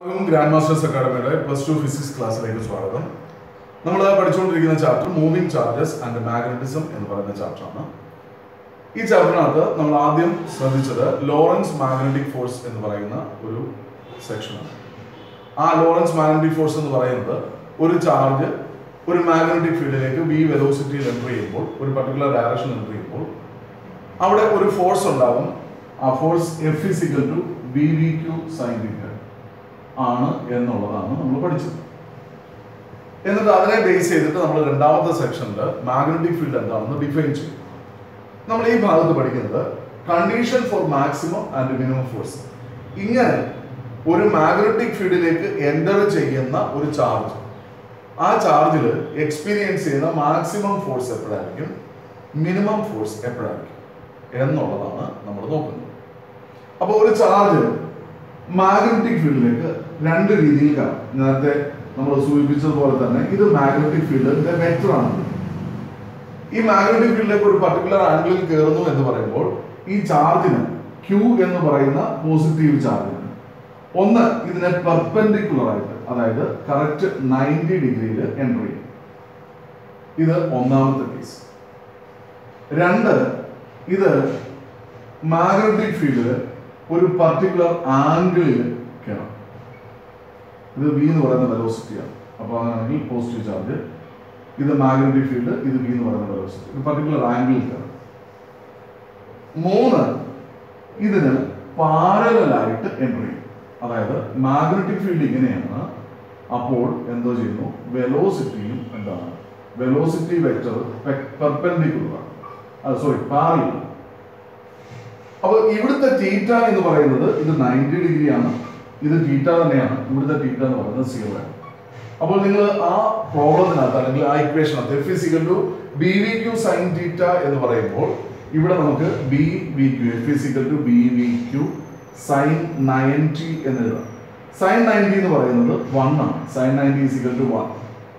എല്ലാവർക്കും grand masters അക്കാഡമിയുടെ plus two physics ക്ലാസ്സിലേക്ക് സ്വാഗതം നമ്മൾ പഠിച്ചുകൊണ്ടിരിക്കുന്ന chapter moving charges and magnetism എന്ന് പറയുന്ന ചാപ്റ്ററാണ് ഈ ചാപ്റ്ററിനകത്ത് നമ്മൾ ആദ്യം ശ്രദ്ധിച്ചത് ലോറൻസ് മാഗ്നറ്റിക് ഫോഴ്സ് എന്ന് പറയുന്ന ഒരു സെക്ഷനാണ് ആ ലോറൻസ് മാഗ്നറ്റിക് ഫോഴ്സ് എന്ന് പറയുന്നത് ഒരു ചാർജ് ഒരു മാഗ്നറ്റിക് ഫീൽഡിലേക്ക് വി വെലോസിറ്റിയിൽ എൻ്റർ ചെയ്യുമ്പോൾ ഒരു പർട്ടിക്കുലർ ഡയറക്ഷൻ എൻ്റർ ചെയ്യുമ്പോൾ അവിടെ ഒരു ഫോഴ്സ് ഉണ്ടാകും ആ force F equal to B V Q sine theta ആണ് എന്നുള്ളതാണ് നമ്മൾ പഠിച്ചത് എന്നിട്ട് അതിനെ ബേസ് ചെയ്തിട്ട് നമ്മൾ രണ്ടാമത്തെ സെക്ഷനിൽ മാഗ്നറ്റിക് ഫീൽഡ് എന്താണെന്ന് ഡിഫൈൻ ചെയ്യും നമ്മൾ ഈ ഭാഗത്ത് പഠിക്കുന്നത് condition for maximum and minimum force ഇങ്ങനെ ഒരു മാഗ്നറ്റിക് ഫീൽഡിലേക്ക് എൻ്റർ ചെയ്യുന്ന ഒരു ചാർജ് ആ ചാർജിൽ എക്സ്പീരിയൻസ് ചെയ്യുന്ന മാക്സിമം ഫോഴ്സ് എപ്പോഴായിരിക്കും മിനിമം ഫോഴ്സ് എപ്പോഴായിരിക്കും എന്നുള്ളതാണ് നമ്മൾ നോക്കുന്നത് അപ്പോൾ ഒരു ചാർജ് മാഗ്നറ്റിക് ഫീൽഡിലേക്ക് രണ്ട് രീതിയിൽ കാണാം നേരത്തെ നമ്മൾ സൂചിപ്പിച്ചതുപോലെ തന്നെ ഇത് മാഗ്നറ്റിക് ഫീൽഡിന്റെ വെക്ടർ ആണ് ഈ മാഗ്നറ്റിക് ഫീൽഡിലേക്ക് ഒരു പർട്ടിക്കുലർ ആംഗിളിൽ കയറുന്നു എന്ന് പറയുമ്പോൾ ഈ ചാർജിന് ക്യൂ എന്ന് പറയുന്ന പോസിറ്റീവ് ചാർജിന് ഒന്ന് ഇതിനെ പെർപെൻഡിക്കുലർ ആയിട്ട് അതായത് കറക്റ്റ് നയൻറ്റി ഡിഗ്രിയിൽ എൻട്രി ചെയ്യും ഇത് ഒന്നാമത്തെ കേസ് രണ്ട് ഇത് മാഗ്നറ്റിക് ഫീൽഡിൽ ഒരു പർട്ടിക്കുലർ ആംഗിളിൽ കയറാം ഇത് വി എന്ന് പറയുന്ന വെലോസിറ്റിയാണ് അപ്പോൾ അങ്ങനെയാണെങ്കിൽ പോസിറ്റീവ് ചാർജ് ഇത് മാഗ്നറ്റിക് ഫീൽഡ് ഇത് വി എന്ന് പറയുന്ന വെലോസിറ്റി ഒരു പർട്ടിക്കുലർ ആംഗിളിൽ കയറാം മൂന്ന് ഇതിന് പാരലായിട്ട് എൻട്രി ചെയ്യും അതായത് മാഗ്നറ്റിക് ഫീൽഡ് ഇങ്ങനെയാണ് അപ്പോൾ എന്തോ ചെയ്യുന്നു വെലോസിറ്റിയും എന്താണ് വെലോസിറ്റി വെക്ടർ പെർപെൻഡിക്കുലർ ആണ് സോറി പാരലാണ് അപ്പൊ ഇവിടുത്തെ തീറ്റ എന്ന് പറയുന്നത് ഇത് നയൻറ്റി ഡിഗ്രി ആണ് ഇത് തീറ്റ തന്നെയാണ് ഇവിടുത്തെ തീറ്റ എന്ന് പറയുന്നത് സീറോ ആണ് അപ്പോൾ നിങ്ങൾ ആ പ്രോബ്ലത്തിനകത്ത് അല്ലെങ്കിൽ ആ ഇക്വേഷനകത്ത് F equal to B V Q sine theta എന്ന് പറയുമ്പോൾ ഇവിടെ നമുക്ക് B V Q F equal to B V Q sine ninety എന്ന് എഴുതാം സൈൻ നയൻറ്റി എന്ന് പറയുന്നത് വൺ ആണ് sine ninety equal to one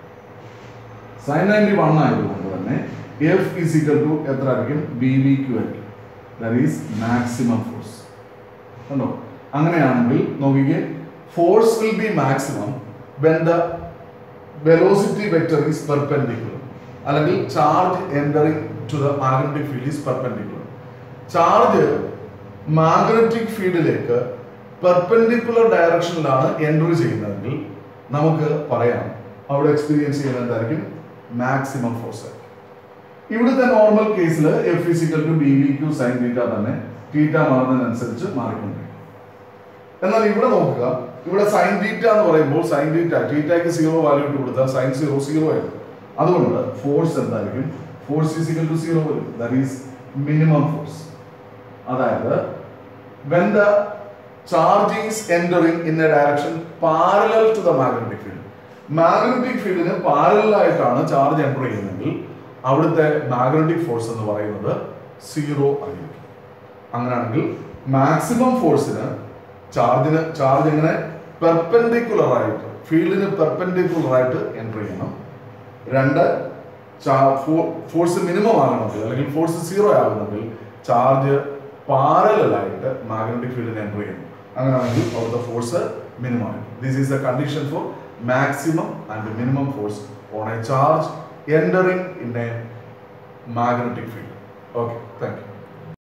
sine ninety one ആയതുകൊണ്ട് തന്നെ എഫ് ഇസിക്കൽ ടു എത്ര ആയിരിക്കും ബി വി ക്യു ആയിരിക്കും ദാറ്റ് ഈസ് മാക്സിമം ഫോഴ്സ് കണ്ടോ അങ്ങനെയാണെങ്കിൽ നോക്കിക്കേ force will be maximum when the velocity vector is perpendicular അല്ലെങ്കിൽ charge entering to the magnetic field is perpendicular charge magnetic ഫീൽഡിലേക്ക് പെർപെൻഡിക്കുലർ ഡയറക്ഷനിലാണ് entry ചെയ്യുന്നതെങ്കിൽ നമുക്ക് പറയാം അവിടെ എക്സ്പീരിയൻസ് ചെയ്യുന്നത് എന്തായിരിക്കും മാക്സിമം ഫോഴ്സ് ആയിരിക്കും ഇവിടുത്തെ നോർമൽ കേസിൽ F equal to B V Q sine theta തന്നെ തീറ്റ മാറുന്നതിനനുസരിച്ച് മാറിക്കൊണ്ടിരിക്കും എന്നാൽ ഇവിടെ നോക്കുക ഇവിടെ സൈൻ തീറ്റ എന്ന് പറയുമ്പോൾ സൈൻ തീറ്റ തീറ്റയ്ക്ക് സീറോ വാല്യൂ ഇട്ട് കൊടുത്താൽ സൈൻ സീറോ സീറോ ആയിരിക്കും അതുകൊണ്ട് ഫോഴ്സ് എന്തായിരിക്കും ഫോഴ്സ് ഫിസിക്കൽ ടു സീറോ വരും ദാറ്റ് ഈസ് മിനിമം ഫോഴ്സ് അതായത് when the charge is entering in a direction parallel to the magnetic field magnetic ഫീൽഡിന് പാരലായിട്ടാണ് ചാർജ് എൻറ്റർ ചെയ്യുന്നതെങ്കിൽ അവിടുത്തെ മാഗ്നറ്റിക് ഫോഴ്സ് എന്ന് പറയുന്നത് സീറോ ആയിരിക്കും അങ്ങനെയാണെങ്കിൽ മാക്സിമം ഫോഴ്സിന് ചാർജിന് ചാർജ് ഇങ്ങനെ പെർപെൻഡിക്കുലർ ആയിട്ട് ഫീൽഡിന് പെർപെൻഡിക്കുലർ ആയിട്ട് എൻറ്റർ ചെയ്യണം രണ്ട് ഫോഴ്സ് മിനിമം ആകണമെങ്കിൽ അല്ലെങ്കിൽ ഫോഴ്സ് സീറോ ആകുന്നെങ്കിൽ ചാർജ് പാരലായിട്ട് മാഗ്നറ്റിക് ഫീൽഡിന് എൻറ്റർ ചെയ്യണം അങ്ങനെയാണെങ്കിൽ അവിടുത്തെ ഫോഴ്സ് മിനിമം ആയിരിക്കും this is a condition for maximum and minimum force on a charge entering in a magnetic field. Okay, thank you.